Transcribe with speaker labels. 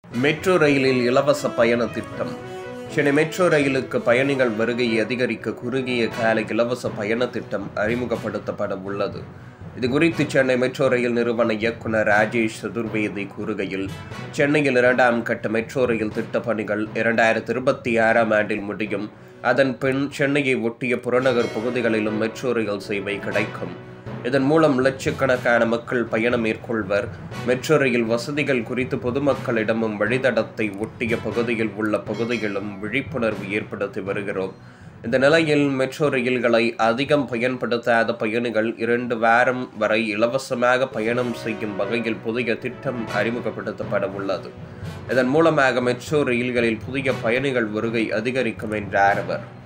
Speaker 1: metro ரயிலில் இலவச பயண திட்டம் சென்னை மெட்ரோ ரயிலுக்கு பயணிகள் வருகையை அதிகரிக்க குறுகிய கால இலவச பயண திட்டம் அறிமுகப்படுத்தப்பட உள்ளது இது குறித்து சென்னை மெட்ரோ ரயில் நிறுவன இயக்குனர் ராஜேஷ் சதுர்வேதி கூறுகையில் சென்னையில் இரண்டாம் கட்ட மெட்ரோ ரயில் திட்டப் பணிகள் இரண்டாயிரத்தி இருபத்தி ஆறாம் ஆண்டில் முடியும் அதன் பின் சென்னையை ஒட்டிய புறநகர் பகுதிகளிலும் மெட்ரோ ரயில் சேவை கிடைக்கும் இதன் மூலம் லட்சக்கணக்கான மக்கள் பயணம் மேற்கொள்வர் மெட்ரோ ரயில் வசதிகள் குறித்து பொதுமக்களிடமும் வழித்தடத்தை ஒட்டிய பகுதியில் உள்ள பகுதிகளிலும் விழிப்புணர்வு ஏற்படுத்தி வருகிறோம் இந்த நிலையில் மெட்ரோ ரயில்களை அதிகம் பயன்படுத்தாத பயணிகள் இரண்டு வாரம் வரை இலவசமாக பயணம் செய்யும் வகையில் புதிய திட்டம் அறிமுகப்படுத்தப்பட உள்ளது இதன் மூலமாக மெட்ரோ ரயில்களில் புதிய பயணிகள் வருகை அதிகரிக்கும் என்றார் அவர்